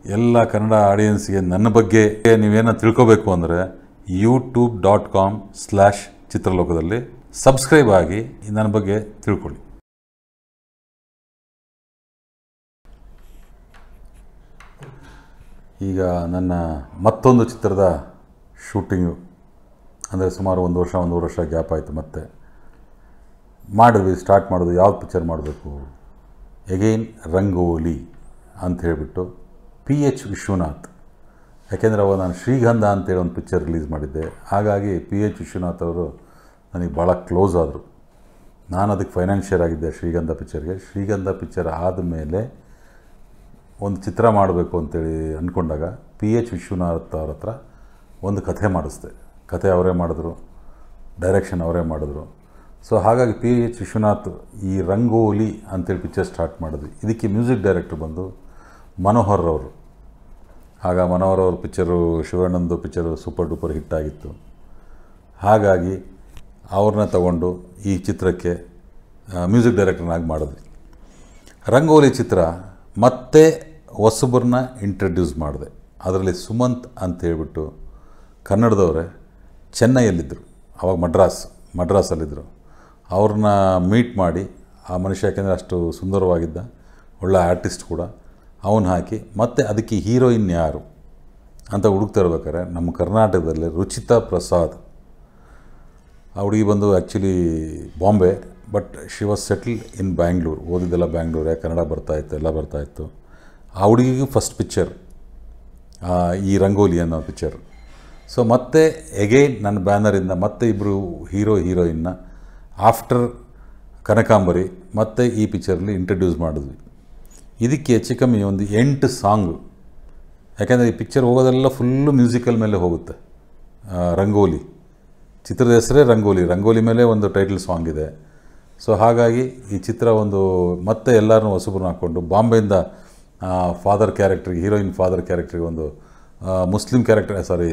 ಎಲ್ಲ ಕನ್ನಡ ಆಡಿಯನ್ಸ್ಗೆ ನನ್ನ ಬಗ್ಗೆ ನೀವೇನೋ ತಿಳ್ಕೋಬೇಕು ಅಂದರೆ ಯೂಟ್ಯೂಬ್ ಡಾಟ್ ಕಾಮ್ ಸ್ಲ್ಯಾಶ್ ಚಿತ್ರಲೋಕದಲ್ಲಿ ಸಬ್ಸ್ಕ್ರೈಬ್ ಆಗಿ ನನ್ನ ಬಗ್ಗೆ ತಿಳ್ಕೊಳ್ಳಿ ಈಗ ನನ್ನ ಮತ್ತೊಂದು ಚಿತ್ರದ ಶೂಟಿಂಗು ಅಂದರೆ ಸುಮಾರು ಒಂದು ವರ್ಷ ಒಂದೂವರೆ ವರ್ಷ ಗ್ಯಾಪ್ ಆಯಿತು ಮತ್ತೆ ಮಾಡಿದ್ವಿ ಸ್ಟಾರ್ಟ್ ಮಾಡೋದು ಯಾವ್ದು ಪಿಕ್ಚರ್ ಮಾಡಬೇಕು ಎಗೈನ್ ರಂಗೋಲಿ ಅಂತ ಹೇಳಿಬಿಟ್ಟು ಪಿ ಎಚ್ ವಿಶ್ವನಾಥ್ ಯಾಕೆಂದರೆ ಅವಾಗ ನಾನು ಶ್ರೀಗಂಧ ಅಂತೇಳಿ ಒಂದು ಪಿಕ್ಚರ್ ರಿಲೀಸ್ ಮಾಡಿದ್ದೆ ಹಾಗಾಗಿ ಪಿ ಎಚ್ ವಿಶ್ವನಾಥ್ ಅವರು ನನಗೆ ಭಾಳ ಕ್ಲೋಸ್ ಆದರು ನಾನು ಅದಕ್ಕೆ ಫೈನಾನ್ಷಿಯರ್ ಆಗಿದ್ದೆ ಶ್ರೀಗಂಧ ಪಿಕ್ಚರ್ಗೆ ಶ್ರೀಗಂಧ ಪಿಕ್ಚರ್ ಆದಮೇಲೆ ಒಂದು ಚಿತ್ರ ಮಾಡಬೇಕು ಅಂತೇಳಿ ಅಂದ್ಕೊಂಡಾಗ ಪಿ ಎಚ್ ವಿಶ್ವನಾಥ್ ಅವ್ರ ಹತ್ರ ಒಂದು ಕಥೆ ಮಾಡಿಸ್ದೆ ಕಥೆ ಅವರೇ ಮಾಡಿದ್ರು ಡೈರೆಕ್ಷನ್ ಅವರೇ ಮಾಡಿದ್ರು ಸೊ ಹಾಗಾಗಿ ಪಿ ಎಚ್ ವಿಶ್ವನಾಥ್ ಈ ರಂಗೋಲಿ ಅಂತೇಳಿ ಪಿಕ್ಚರ್ ಸ್ಟಾರ್ಟ್ ಮಾಡಿದ್ವಿ ಇದಕ್ಕೆ ಮ್ಯೂಸಿಕ್ ಡೈರೆಕ್ಟರ್ ಬಂದು ಮನೋಹರ್ ಅವರು ಆಗ ಮನೋಹರ್ ಅವ್ರ ಪಿಕ್ಚರು ಶಿವಣ್ಣಂದು ಪಿಕ್ಚರು ಸೂಪರ್ ಡೂಪರ್ ಹಿಟ್ ಆಗಿತ್ತು ಹಾಗಾಗಿ ಅವ್ರನ್ನ ತಗೊಂಡು ಈ ಚಿತ್ರಕ್ಕೆ ಮ್ಯೂಸಿಕ್ ಡೈರೆಕ್ಟರ್ನಾಗಿ ಮಾಡಿದ್ವಿ ರಂಗೋಲಿ ಚಿತ್ರ ಮತ್ತೆ ಹೊಸಬರನ್ನ ಇಂಟ್ರಡ್ಯೂಸ್ ಮಾಡಿದೆ ಅದರಲ್ಲಿ ಸುಮಂತ್ ಅಂತ ಹೇಳ್ಬಿಟ್ಟು ಕನ್ನಡದವರೇ ಚೆನ್ನೈಯಲ್ಲಿದ್ದರು ಅವಾಗ ಮಡ್ರಾಸ್ ಮಡ್ರಾಸಲ್ಲಿದ್ದರು ಅವ್ರನ್ನ ಮೀಟ್ ಮಾಡಿ ಆ ಮನುಷ್ಯ ಯಾಕೆಂದರೆ ಅಷ್ಟು ಸುಂದರವಾಗಿದ್ದ ಒಳ್ಳೆ ಆರ್ಟಿಸ್ಟ್ ಕೂಡ ಅವನು ಹಾಕಿ ಮತ್ತು ಅದಕ್ಕೆ ಹೀರೋಯಿನ್ ಯಾರು ಅಂತ ಹುಡುಕ್ತಾ ಇರ್ಬೇಕಾದ್ರೆ ನಮ್ಮ ಕರ್ನಾಟಕದಲ್ಲಿ ರುಚಿತಾ ಪ್ರಸಾದ್ ಆ ಹುಡುಗಿ ಬಂದು actually Bombay but she was settle in Bangalore ಓದಿದ್ದೆಲ್ಲ ಬ್ಯಾಂಗ್ಳೂರೇ ಕನ್ನಡ ಬರ್ತಾಯಿತ್ತು ಎಲ್ಲ ಬರ್ತಾಯಿತ್ತು ಆ ಹುಡುಗಿಗೂ ಫಸ್ಟ್ ಪಿಕ್ಚರ್ ಈ ರಂಗೋಲಿ ಅನ್ನೋ ಪಿಕ್ಚರ್ ಸೊ ಮತ್ತೆ ಎಗೈನ್ ನನ್ನ ಬ್ಯಾನರಿಂದ ಮತ್ತೆ ಇಬ್ಬರು ಹೀರೋ ಹೀರೋಯಿನ್ನ ಆಫ್ಟರ್ ಕನಕಾಂಬರಿ ಮತ್ತೆ ಈ ಪಿಕ್ಚರಲ್ಲಿ ಇಂಟ್ರಡ್ಯೂಸ್ ಮಾಡಿದ್ವಿ ಇದಕ್ಕೆ ಹೆಚ್ಚು ಕಮ್ಮಿ ಒಂದು ಎಂಟು ಸಾಂಗು ಯಾಕೆಂದರೆ ಈ ಪಿಕ್ಚರ್ ಹೋಗೋದೆಲ್ಲ ಫುಲ್ಲು ಮ್ಯೂಸಿಕಲ್ ಮೇಲೆ ಹೋಗುತ್ತೆ ಆ, ರಂಗೋಲಿ ಚಿತ್ರದ ಹೆಸರೇ ರಂಗೋಲಿ ರಂಗೋಲಿ ಮೇಲೆ ಒಂದು ಟೈಟಲ್ ಸಾಂಗ್ ಇದೆ ಸೊ ಹಾಗಾಗಿ ಈ ಚಿತ್ರ ಒಂದು ಮತ್ತೆ ಎಲ್ಲರನ್ನೂ ಹೊಸಬ್ರನ್ನ ಹಾಕ್ಕೊಂಡು ಬಾಂಬೆಯಿಂದ ಫಾದರ್ ಕ್ಯಾರೆಕ್ಟ್ರಿಗೆ ಹೀರೋಯಿನ್ ಫಾದರ್ ಕ್ಯಾರೆಕ್ಟ್ರಿಗೆ ಒಂದು ಆ, Muslim character sorry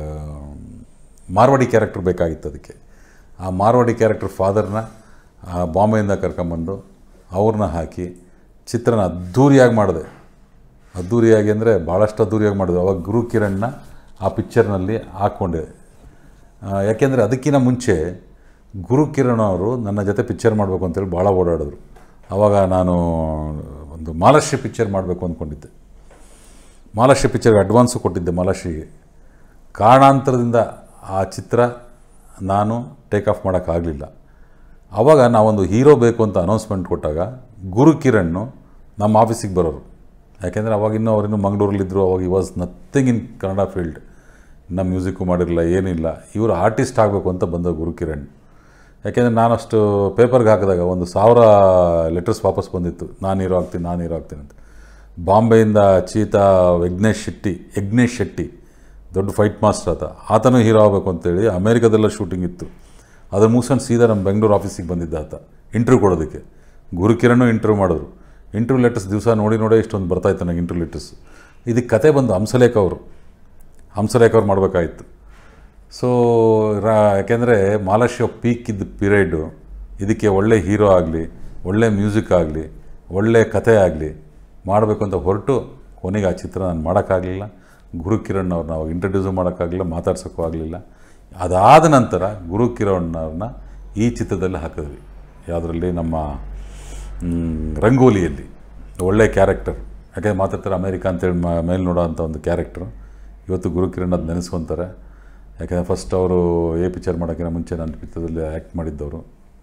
Marwari character ಬೇಕಾಗಿತ್ತು ಅದಕ್ಕೆ ಆ ಮಾರ್ವಾಡಿ ಕ್ಯಾರೆಕ್ಟರ್ ಫಾದರ್ನ ಆ, ಬಾಂಬೆಯಿಂದ ಕರ್ಕೊಂಬಂದು ಅವ್ರನ್ನ ಹಾಕಿ ಚಿತ್ರನ ಅದ್ಧೂರಿಯಾಗಿ ಮಾಡಿದೆ ಅದ್ಧೂರಿಯಾಗಿ ಅಂದರೆ ಭಾಳಷ್ಟು ಅದ್ಧೂರಿಯಾಗಿ ಮಾಡಿದೆ ಅವಾಗ ಗುರು ಕಿರಣ್ನ ಆ ಪಿಕ್ಚರ್ನಲ್ಲಿ ಹಾಕ್ಕೊಂಡೆ ಆ, ಯಾಕೆಂದರೆ ಅದಕ್ಕಿಂತ ಮುಂಚೆ ಗುರು ಕಿರಣ್ ಅವರು ನನ್ನ ಜೊತೆ ಪಿಕ್ಚರ್ ಮಾಡಬೇಕು ಅಂತೇಳಿ ಭಾಳ ಓಡಾಡಿದ್ರು ಆವಾಗ ನಾನು ಒಂದು ಮಾಲಾಶ್ರೀ ಪಿಕ್ಚರ್ ಮಾಡಬೇಕು ಅಂದ್ಕೊಂಡಿದ್ದೆ ಮಾಲಾಶ್ರೀ ಪಿಕ್ಚರ್ಗೆ ಅಡ್ವಾನ್ಸು ಕೊಟ್ಟಿದ್ದೆ ಮಾಲಾಶ್ರೀಗೆ ಕಾರಣಾಂತರದಿಂದ ಆ ಚಿತ್ರ ನಾನು ಟೇಕ್ ಆಫ್ ಮಾಡೋಕ್ಕಾಗಲಿಲ್ಲ ಆವಾಗ ನಾವೊಂದು ಹೀರೋ ಬೇಕು ಅಂತ ಅನೌನ್ಸ್ಮೆಂಟ್ ಕೊಟ್ಟಾಗ ಗುರು ಕಿರಣ್ ನಮ್ಮ ಆಫೀಸಿಗೆ ಬರೋರು ಯಾಕೆಂದರೆ ಅವಾಗ ಇನ್ನೂ ಅವರಿನ್ನೂ ಮಂಗಳೂರಲ್ಲಿದ್ದರು ಅವಾಗ ಈ was nothing in Kannada field ನಮ್ಮ ಮ್ಯೂಸಿಕ್ಕು ಮಾಡಿರಲಿಲ್ಲ ಏನಿಲ್ಲ ಇವರು ಆರ್ಟಿಸ್ಟ್ ಆಗಬೇಕು ಅಂತ ಬಂದ ಗುರು ಕಿರಣ್ ಯಾಕೆಂದರೆ ನಾನಷ್ಟು ಪೇಪರ್ಗೆ ಹಾಕಿದಾಗ ಒಂದು ಸಾವಿರ ಲೆಟರ್ಸ್ ವಾಪಸ್ ಬಂದಿತ್ತು ನಾನು ಹೀರೋ ಆಗ್ತೀನಿ ನಾನು ಹೀರೋ ಆಗ್ತೀನಿ ಅಂತ ಬಾಂಬೆಯಿಂದ ಚೀತಾ ವಿಘ್ನೇಶ್ ಶೆಟ್ಟಿ ಯಜ್ಞೇಶ್ ಶೆಟ್ಟಿ ದೊಡ್ಡ ಫೈಟ್ ಮಾಸ್ಟರ್ ಆತ ಆತನೂ ಹೀರೋ ಆಗಬೇಕು ಅಂತೇಳಿ ಅಮೇರಿಕಾದೆಲ್ಲ ಶೂಟಿಂಗ್ ಇತ್ತು ಅದ್ರ ಮುಗಿಸ್ಕೊಂಡು ಸೀದಾ ನಮ್ಮ ಬೆಂಗಳೂರು ಆಫೀಸಿಗೆ ಬಂದಿದ್ದ ಆತ ಇಂಟರ್ವ್ಯೂ ಕೊಡೋದಕ್ಕೆ ಗುರುಕಿರಣು ಇಂಟರ್ವ್ಯೂ ಮಾಡಿದ್ರು ಇಂಟರ್ವ್ಯೂ ಲೆಟರ್ಸ್ ದಿವಸ ನೋಡಿ ನೋಡಿ ಇಷ್ಟೊಂದು ಬರ್ತಾಯಿತ್ತು ನನಗೆ ಇಂಟರ್ವ್ಯೂ ಲೆಟರ್ಸ್ ಇದಕ್ಕೆ ಕತೆ ಬಂದು ಹಂಸಲೇಖ ಅವರು ಹಂಸಲೇಖ ಅವ್ರು ಮಾಡಬೇಕಾಗಿತ್ತು ಸೊ ರಾ ಯಾಕೆಂದರೆ ಮಾಲಾಶ್ಯ ಪೀಕ್ ಇದ್ದ ಪೀರಿಯಡ್ಡು ಇದಕ್ಕೆ ಒಳ್ಳೆ ಹೀರೋ ಆಗಲಿ ಒಳ್ಳೆ ಮ್ಯೂಸಿಕ್ ಆಗಲಿ ಒಳ್ಳೆ ಕತೆ ಆಗಲಿ ಮಾಡಬೇಕು ಅಂತ ಹೊರಟು ಕೊನೆಗೆ ಆ ಚಿತ್ರ ನಾನು ಮಾಡೋಕ್ಕಾಗಲಿಲ್ಲ ಗುರು ಕಿರಣ್ ಅವ್ರನ್ನ ಅವಾಗ ಇಂಟ್ರಡ್ಯೂಸು ಮಾಡೋಕ್ಕಾಗಲಿಲ್ಲ ಮಾತಾಡ್ಸೋಕ್ಕೂ ಆಗಲಿಲ್ಲ ಅದಾದ ನಂತರ ಗುರು ಕಿರಣ್ ಅವ್ರನ್ನ ಈ ಚಿತ್ರದಲ್ಲಿ ಹಾಕಿದ್ವಿ ಯಾವುದರಲ್ಲಿ ನಮ್ಮ ಮ್, ರಂಗೋಲಿಯಲ್ಲಿ ಒಳ್ಳೆ ಕ್ಯಾರೆಕ್ಟರ್ ಯಾಕೆಂದ್ರೆ ಮಾತಾಡ್ತಾರೆ ಅಮೇರಿಕಾ ಅಂತೇಳಿ ಮ ಮೇಲೆ ನೋಡೋ ಅಂಥ ಒಂದು ಕ್ಯಾರೆಕ್ಟ್ರು ಇವತ್ತು ಗುರು ಕಿರಣ್ ಅದು ನೆನೆಸ್ಕೊತಾರೆ ಯಾಕೆಂದರೆ ಫಸ್ಟ್ ಅವರು ಎ ಪಿಕ್ಚರ್ ಮಾಡೋಕ್ಕಿಂತ ಮುಂಚೆ ನನ್ನ ಪಿಕ್ಚರಲ್ಲಿ ಆ್ಯಕ್ಟ್ ಮಾಡಿದ್ದವರು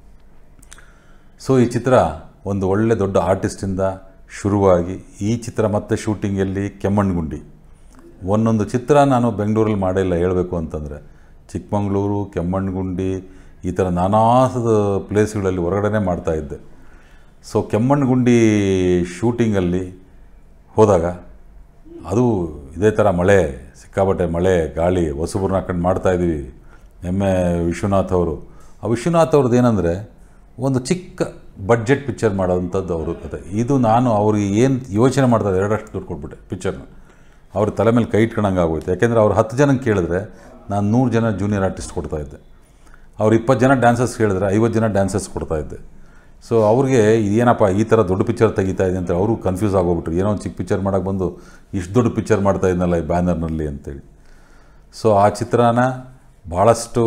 ಸೊ ಈ ಚಿತ್ರ ಒಂದು ಒಳ್ಳೆ ದೊಡ್ಡ ಆರ್ಟಿಸ್ಟಿಂದ ಶುರುವಾಗಿ ಈ ಚಿತ್ರ ಮತ್ತೆ ಶೂಟಿಂಗಲ್ಲಿ ಕೆಮ್ಮಣ್ಣಗುಂಡಿ ಒಂದೊಂದು ಚಿತ್ರ ನಾನು ಬೆಂಗಳೂರಲ್ಲಿ ಮಾಡಿಲ್ಲ ಹೇಳಬೇಕು ಅಂತಂದರೆ ಚಿಕ್ಕಮಂಗ್ಳೂರು ಕೆಮ್ಮಣ್ಣಗುಂಡಿ ಈ ಥರ ನಾನಾದ ಪ್ಲೇಸ್ಗಳಲ್ಲಿ ಹೊರಗಡೆನೇ ಮಾಡ್ತಾಯಿದ್ದೆ ಸೊ ಕೆಮ್ಮಣ್ಣಗುಂಡಿ ಶೂಟಿಂಗಲ್ಲಿ ಹೋದಾಗ ಅದು ಇದೇ ಥರ ಮಳೆ ಸಿಕ್ಕಾಪಟ್ಟೆ ಮಳೆ ಗಾಳಿ ಹೊಸಬ್ರನ್ನ ಹಾಕೊಂಡು ಮಾಡ್ತಾಯಿದ್ವಿ ಎಮ್ಮೆ ವಿಶ್ವನಾಥ್ ಅವರು ಆ ವಿಶ್ವನಾಥ್ ಅವ್ರದ್ದು ಏನಂದರೆ ಒಂದು ಚಿಕ್ಕ ಬಡ್ಜೆಟ್ ಪಿಕ್ಚರ್ ಮಾಡೋವಂಥದ್ದು ಅವ್ರ ಕತೆ ಇದು ನಾನು ಅವ್ರಿಗೆ ಏನು ಯೋಚನೆ ಮಾಡ್ತಾರೆ ಎರಡಷ್ಟು ದುಡ್ಡು ಕೊಟ್ಬಿಟ್ಟೆ ಪಿಕ್ಚರ್ನ ಅವ್ರ ತಲೆ ಮೇಲೆ ಕೈ ಇಟ್ಕೊಳಂಗೆ ಆಗೋಯ್ತು ಯಾಕೆಂದರೆ ಅವ್ರು ಹತ್ತು ಜನಕ್ಕೆ ಕೇಳಿದ್ರೆ ನಾನು ನೂರು ಜನ ಜೂನಿಯರ್ ಆರ್ಟಿಸ್ಟ್ ಕೊಡ್ತಾಯಿದ್ದೆ ಅವ್ರು ಇಪ್ಪತ್ತು ಜನ ಡ್ಯಾನ್ಸರ್ಸ್ ಕೇಳಿದ್ರೆ ಐವತ್ತು ಜನ ಡ್ಯಾನ್ಸರ್ಸ್ ಕೊಡ್ತಾಯಿದ್ದೆ ಸೊ ಅವ್ರಿಗೆ ಇದೇನಪ್ಪ ಈ ಥರ ದೊಡ್ಡ ಪಿಕ್ಚರ್ ತೆಗಿತಾ ಇದೆ ಅಂತ ಅವರು ಕನ್ಫ್ಯೂಸ್ ಆಗೋಗ್ಬಿಟ್ರು ಏನೋ ಒಂದು ಚಿಕ್ಕ ಪಿಕ್ಚರ್ ಮಾಡೋಕ್ಕೆ ಬಂದು ಇಷ್ಟು ದೊಡ್ಡ ಪಿಕ್ಚರ್ ಮಾಡ್ತಾ ಇದ್ನಲ್ಲ ಈ ಬ್ಯಾನರ್ನಲ್ಲಿ ಅಂತೇಳಿ ಸೊ ಆ ಚಿತ್ರನ ಭಾಳಷ್ಟು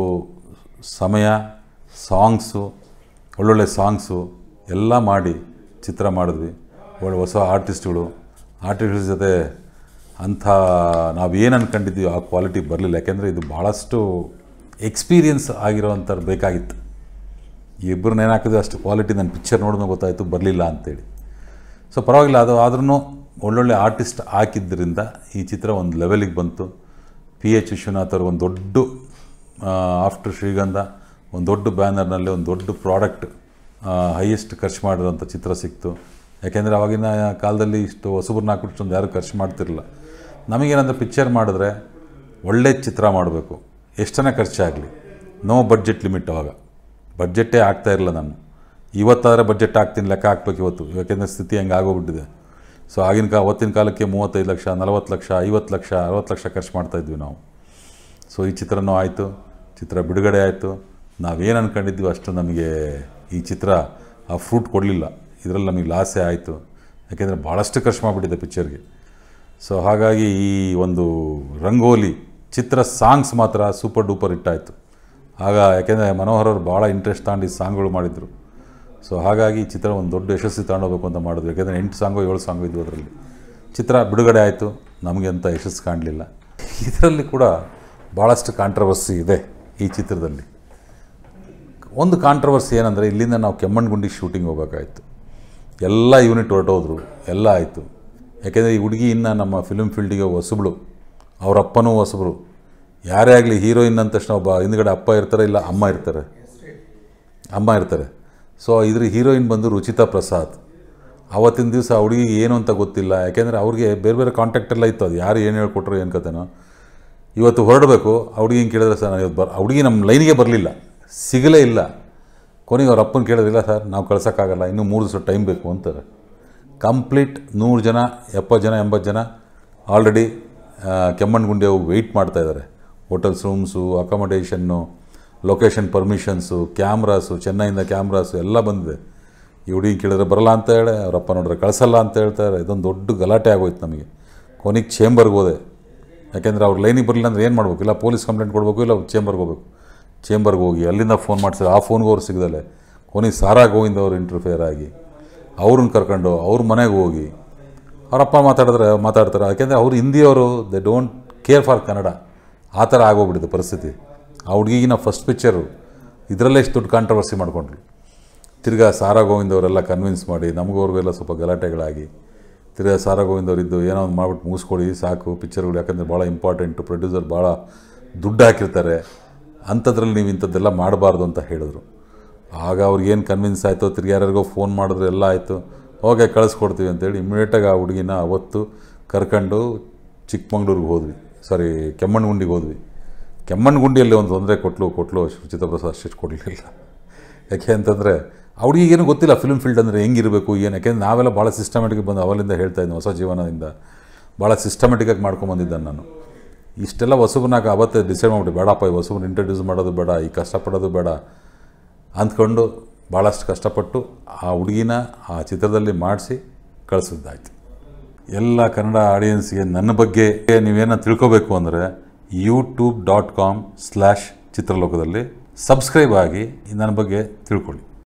ಸಮಯ ಸಾಂಗ್ಸು ಒಳ್ಳೊಳ್ಳೆ ಸಾಂಗ್ಸು ಎಲ್ಲ ಮಾಡಿ ಚಿತ್ರ ಮಾಡಿದ್ವಿ ಒಳ್ಳೆ ಹೊಸ ಆರ್ಟಿಸ್ಟ್ಗಳು ಆರ್ಟಿಸ್ಟ್ಗಳ ಜೊತೆ ಅಂಥ ನಾವೇನು ಅಂದ್ಕೊಂಡಿದ್ವಿ ಆ ಕ್ವಾಲಿಟಿ ಬರಲಿಲ್ಲ ಯಾಕೆಂದರೆ ಇದು ಭಾಳಷ್ಟು ಎಕ್ಸ್ಪೀರಿಯನ್ಸ್ ಆಗಿರೋವಂಥದ್ದು ಬೇಕಾಗಿತ್ತು ಇಬ್ಬರನ್ನ ಏನು ಹಾಕಿದ್ವಿ ಅಷ್ಟು ಕ್ವಾಲಿಟಿ ನನ್ನ ಪಿಕ್ಚರ್ ನೋಡಿದ್ಮೇಲೆ ಗೊತ್ತಾಯಿತು ಬರಲಿಲ್ಲ ಅಂತೇಳಿ ಸೊ ಪರವಾಗಿಲ್ಲ ಅದು ಆದ್ರೂ ಒಳ್ಳೊಳ್ಳೆ ಆರ್ಟಿಸ್ಟ್ ಹಾಕಿದ್ದರಿಂದ ಈ ಚಿತ್ರ ಒಂದು ಲೆವೆಲಿಗೆ ಬಂತು ಪಿ ಎಚ್ ವಿಶ್ವನಾಥ್ ಅವರು ಒಂದು ದೊಡ್ಡ ಆಫ್ಟರ್ ಶ್ರೀಗಂಧ ಒಂದು ದೊಡ್ಡ ಬ್ಯಾನರ್ನಲ್ಲಿ ಒಂದು ದೊಡ್ಡ ಪ್ರಾಡಕ್ಟ್ ಹೈಯೆಸ್ಟ್ ಖರ್ಚು ಮಾಡಿರೋಂಥ ಚಿತ್ರ ಸಿಕ್ತು ಯಾಕೆಂದರೆ ಆವಾಗಿನ ಕಾಲದಲ್ಲಿ ಇಷ್ಟು ಹೊಸಬ್ರನ್ನ ಹಾಕ್ಬಿಟ್ಟು ಒಂದು ಯಾರು ಖರ್ಚು ಮಾಡ್ತಿರಲಿಲ್ಲ ನಮಗೇನಂದ್ರೆ ಪಿಕ್ಚರ್ ಮಾಡಿದ್ರೆ ಒಳ್ಳೆ ಚಿತ್ರ ಮಾಡಬೇಕು ಎಷ್ಟನೇ ಖರ್ಚಾಗಲಿ ನೋ ಬಡ್ಜೆಟ್ ಲಿಮಿಟ್ ಅವಾಗ ಬಡ್ಜೆಟ್ಟೇ ಆಗ್ತಾ ಇರಲಿಲ್ಲ ನಾನು ಇವತ್ತಾದರೆ ಬಡ್ಜೆಟ್ ಹಾಕ್ತೀನಿ ಲೆಕ್ಕ ಹಾಕ್ಬೇಕು ಇವತ್ತು ಯಾಕೆಂದರೆ ಸ್ಥಿತಿ ಹಂಗೆ ಆಗೋಗ್ಬಿಟ್ಟಿದೆ ಸೊ ಆಗಿನ ಕಾ ಅವತ್ತಿನ ಕಾಲಕ್ಕೆ ಮೂವತ್ತೈದು ಲಕ್ಷ ನಲವತ್ತು ಲಕ್ಷ ಐವತ್ತು ಲಕ್ಷ ಅರವತ್ತು ಲಕ್ಷ ಖರ್ಚು ಮಾಡ್ತಾಯಿದ್ವಿ ನಾವು ಸೊ ಈ ಚಿತ್ರನೂ ಆಯಿತು ಚಿತ್ರ ಬಿಡುಗಡೆ ಆಯಿತು ನಾವೇನು ಅಂದ್ಕೊಂಡಿದ್ವಿ ಅಷ್ಟು ನಮಗೆ ಈ ಚಿತ್ರ ಆ ಫ್ರೂಟ್ ಕೊಡಲಿಲ್ಲ ಇದರಲ್ಲಿ ನಮಗೆ ಲಾಸೇ ಆಯಿತು ಯಾಕೆಂದರೆ ಭಾಳಷ್ಟು ಖರ್ಚು ಮಾಡಿಬಿಟ್ಟಿದೆ ಪಿಕ್ಚರ್ಗೆ ಸೊ ಹಾಗಾಗಿ ಈ ಒಂದು ರಂಗೋಲಿ ಚಿತ್ರ ಸಾಂಗ್ಸ್ ಮಾತ್ರ ಸೂಪರ್ ಡೂಪರ್ ಹಿಟ್ಟಾಯಿತು ಆಗ ಯಾಕೆಂದರೆ ಮನೋಹರ್ ಅವರು ಭಾಳ ಇಂಟ್ರೆಸ್ಟ್ ತಗೊಂಡು ಸಾಂಗ್ಗಳು ಮಾಡಿದರು ಸೊ ಹಾಗಾಗಿ ಈ ಚಿತ್ರ ಒಂದು ದೊಡ್ಡ ಯಶಸ್ವಿ ತಗೊಂಡೋಗ್ಬೇಕು ಅಂತ ಮಾಡಿದ್ರು ಯಾಕೆಂದರೆ ಎಂಟು ಸಾಂಗು ಏಳು ಸಾಂಗು ಇದ್ವು ಅದರಲ್ಲಿ ಚಿತ್ರ ಬಿಡುಗಡೆ ಆಯಿತು ನಮಗೆ ಅಂತ ಯಶಸ್ಸು ಕಾಣಲಿಲ್ಲ ಇದರಲ್ಲಿ ಕೂಡ ಭಾಳಷ್ಟು ಕಾಂಟ್ರವರ್ಸಿ ಇದೆ ಈ ಚಿತ್ರದಲ್ಲಿ ಒಂದು ಕಾಂಟ್ರವರ್ಸಿ ಏನಂದರೆ ಇಲ್ಲಿಂದ ನಾವು ಕೆಮ್ಮಣ್ಣಗುಂಡಿ ಶೂಟಿಂಗ್ ಹೋಗೋಕ್ಕಾಯ್ತು ಎಲ್ಲ ಯೂನಿಟ್ ಹೊರಟೋದ್ರು ಎಲ್ಲ ಆಯಿತು ಯಾಕೆಂದರೆ ಈ ಹುಡುಗಿ ಇನ್ನು ನಮ್ಮ ಫಿಲ್ಮ್ ಫೀಲ್ಡಿಗೆ ಹೊಸಬಳು ಅವ್ರ ಅಪ್ಪನೂ ಹೊಸಬರು ಯಾರೇ ಆಗಲಿ ಹೀರೋಯಿನ್ ಅಂದ ತಕ್ಷಣ ಒಬ್ಬ ಹಿಂದ್ಗಡೆ ಅಪ್ಪ ಇರ್ತಾರೆ ಇಲ್ಲ ಅಮ್ಮ ಇರ್ತಾರೆ ಅಮ್ಮ ಇರ್ತಾರೆ ಸೊ ಇದ್ರ ಹೀರೋಯಿನ್ ಬಂದು ರುಚಿತಾ ಪ್ರಸಾದ್ ಆವತ್ತಿನ ದಿವಸ ಆ ಹುಡುಗಿಗೆ ಏನು ಅಂತ ಗೊತ್ತಿಲ್ಲ ಯಾಕೆಂದರೆ ಅವ್ರಿಗೆ ಬೇರೆ ಬೇರೆ ಕಾಂಟ್ಯಾಕ್ಟ್ ಎಲ್ಲ ಇತ್ತು ಅದು ಯಾರು ಏನು ಹೇಳ್ಕೊಟ್ರು ಏನು ಕತೆನೋ ಇವತ್ತು ಹೊರಡಬೇಕು ಆ ಹುಡುಗಿ ಹಿಂಗೆ ಕೇಳಿದ್ರೆ ಸರ್ ನಾನು ಇವತ್ತು ಬರ್ ಆ ಹುಡುಗಿ ನಮ್ಮ ಲೈನಿಗೆ ಬರಲಿಲ್ಲ ಸಿಗಲೇ ಇಲ್ಲ ಕೊನೆಗೆ ಅವ್ರ ಅಪ್ಪನ ಕೇಳಿದ್ರಿಲ್ಲ ಸರ್ ನಾವು ಕಳ್ಸೋಕ್ಕಾಗಲ್ಲ ಇನ್ನೂ ಮೂರು ದಿವಸ ಟೈಮ್ ಬೇಕು ಅಂತಾರೆ ಕಂಪ್ಲೀಟ್ ನೂರು ಜನ ಎಪ್ಪತ್ತು ಜನ ಎಂಬತ್ತು ಜನ ಆಲ್ರೆಡಿ ಕೆಮ್ಮಣ್ಣಗುಂಡಿ ಹೋಗಿ ವೆಯ್ಟ್ ಮಾಡ್ತಾ ಇದ್ದಾರೆ hotels rooms accommodation location permissions cameras ಚೆನ್ನೈಯಿಂದ ಕ್ಯಾಮ್ರಾಸು ಎಲ್ಲ ಬಂದಿದೆ ಈ ಹುಡುಗಿ ಕೇಳಿದ್ರೆ ಬರಲ್ಲ ಅಂತ ಹೇಳಿ ಅವರಪ್ಪ ನೋಡಿದ್ರೆ ಕಳಿಸಲ್ಲ ಅಂತ ಹೇಳ್ತಾರೆ ಇದೊಂದು ದೊಡ್ಡ ಗಲಾಟೆ ಆಗೋಯ್ತು ನಮಗೆ ಕೊನೆಗೆ ಚೇಂಬರ್ಗೆ ಹೋದೆ ಯಾಕೆಂದರೆ ಅವ್ರು ಲೈನಿಗೆ ಬರಲಿಲ್ಲ ಅಂದ್ರೆ ಏನು ಮಾಡ್ಬೇಕು ಇಲ್ಲ ಪೊಲೀಸ್ ಕಂಪ್ಲೇಂಟ್ ಕೊಡಬೇಕು ಇಲ್ಲ ಚೇಂಬರ್ಗೆ ಹೋಗ್ಬೇಕು ಚೇಂಬರ್ಗೆ ಹೋಗಿ ಅಲ್ಲಿಂದ ಫೋನ್ ಮಾಡಿಸಿದ್ರೆ ಆ ಫೋನ್ಗೆ ಅವ್ರು ಸಿಗದಲ್ಲೇ ಕೊನೆಗೆ ಸಾರಾ ಗೋವಿಂದ ಅವರು ಇಂಟರ್ಫಿಯರ್ ಆಗಿ ಅವ್ರನ್ನ ಕರ್ಕೊಂಡು ಅವ್ರ ಮನೆಗೆ ಹೋಗಿ ಅವರಪ್ಪ ಮಾತಾಡಿದ್ರೆ ಮಾತಾಡ್ತಾರೆ ಯಾಕೆಂದರೆ ಅವ್ರು ಹಿಂದಿಯವರು they don't care for Kannada ಆ ಥರ ಆಗೋಗ್ಬಿಟ್ಟಿದೆ ಪರಿಸ್ಥಿತಿ ಆ ಹುಡುಗಿಗಿನ ಫಸ್ಟ್ ಪಿಕ್ಚರು ಇದರಲ್ಲೇ ಎಷ್ಟು ದುಡ್ಡು ಕಾಂಟ್ರವರ್ಸಿ ಮಾಡ್ಕೊಂಡ್ರು ತಿರ್ಗಾ ಸಾರಾ ಗೋವಿಂದ್ ಅವರೆಲ್ಲ ಕನ್ವಿನ್ಸ್ ಮಾಡಿ ನಮಗೂ ಅವ್ರಿಗೆಲ್ಲ ಸ್ವಲ್ಪ ಗಲಾಟೆಗಳಾಗಿ ತಿರ್ಗಾ ಸಾರಾ ಗೋವಿಂದ್ ಅವರಿದ್ದು ಏನೋ ಒಂದು ಮಾಡ್ಬಿಟ್ಟು ಮುಗಿಸ್ಕೊಡಿ ಸಾಕು ಪಿಕ್ಚರ್ಗಳು ಯಾಕಂದರೆ ಭಾಳ ಇಂಪಾರ್ಟೆಂಟು ಪ್ರೊಡ್ಯೂಸರ್ ಭಾಳ ದುಡ್ಡು ಹಾಕಿರ್ತಾರೆ ಅಂಥದ್ರಲ್ಲಿ ನೀವು ಇಂಥದ್ದೆಲ್ಲ ಮಾಡಬಾರ್ದು ಅಂತ ಹೇಳಿದ್ರು ಆಗ ಅವ್ರಿಗೇನು ಕನ್ವಿನ್ಸ್ ಆಯಿತು ತಿರ್ಗಿ ಯಾರ್ಯಾರಿಗೋ ಫೋನ್ ಮಾಡಿದ್ರು ಎಲ್ಲ ಆಯಿತು ಓಕೆ ಕಳಿಸ್ಕೊಡ್ತೀವಿ ಅಂತೇಳಿ ಇಮಿಡಿಯೇಟಾಗಿ ಆ ಹುಡುಗಿನ ಅವತ್ತು ಕರ್ಕೊಂಡು ಚಿಕ್ಕಮಂಗ್ಳೂರಿಗೆ ಹೋದ್ವಿ ಸಾರಿ ಕೆಮ್ಮಣ್ಣಗುಂಡಿಗೆ ಹೋದ್ವಿ ಕೆಮ್ಮಣ್ಣಗುಂಡಿಯಲ್ಲಿ ಒಂದು ತೊಂದರೆ ಕೊಟ್ಲು ಕೊಟ್ಲು ಸುಚಿತಾ ಪ್ರಸಾದ್ ಅಷ್ಟು ಕೊಡಲಿಲ್ಲ ಯಾಕೆ ಅಂತಂದರೆ ಅವ್ರಿಗೇನು ಗೊತ್ತಿಲ್ಲ ಫಿಲ್ಮ್ ಫೀಲ್ಡ್ ಅಂದರೆ ಹೆಂಗಿರಬೇಕು ಏನು ಯಾಕೆಂದ್ರೆ ನಾವೆಲ್ಲ ಭಾಳ ಸಿಸ್ಟಮೆಟಿಕ್ ಬಂದು ಅವಲಿಂದ ಹೇಳ್ತಾ ಇದ್ದೆ ಹೊಸ ಜೀವನದಿಂದ ಭಾಳ ಸಿಸ್ಟಮೆಟಿಕಾಗಿ ಮಾಡ್ಕೊಂಬಂದಿದ್ದೆ ನಾನು ಇಷ್ಟೆಲ್ಲ ಹೊಸಬನಾಗ ಅವತ್ತೇ ಡಿಸೈಡ್ ಮಾಡಿಬಿಟ್ಟು ಬೇಡಪ್ಪ ಈ ಹೊಸಬನ್ನ ಇಂಟ್ರಡ್ಯೂಸ್ ಮಾಡೋದು ಬೇಡ ಈ ಕಷ್ಟಪಡೋದು ಬೇಡ ಅಂದ್ಕೊಂಡು ಭಾಳಷ್ಟು ಕಷ್ಟಪಟ್ಟು ಆ ಹುಡುಗಿನ ಆ ಚಿತ್ರದಲ್ಲಿ ಮಾಡಿಸಿ ಕಳಿಸಿದ್ದಾಯ್ತು ಎಲ್ಲ ಕನ್ನಡ ಆಡಿಯನ್ಸ್ಗೆ ನನ್ನ ಬಗ್ಗೆ ನೀವೇನ ತಿಳ್ಕೊಬೇಕು ಅಂದರೆ ಯೂಟ್ಯೂಬ್ ಡಾಟ್ ಕಾಮ್ ಸ್ಲ್ಯಾಶ್ ಚಿತ್ರಲೋಕದಲ್ಲಿ ಸಬ್ಸ್ಕ್ರೈಬ್ ಆಗಿ ನನ್ನ ಬಗ್ಗೆ ತಿಳ್ಕೊಳ್ಳಿ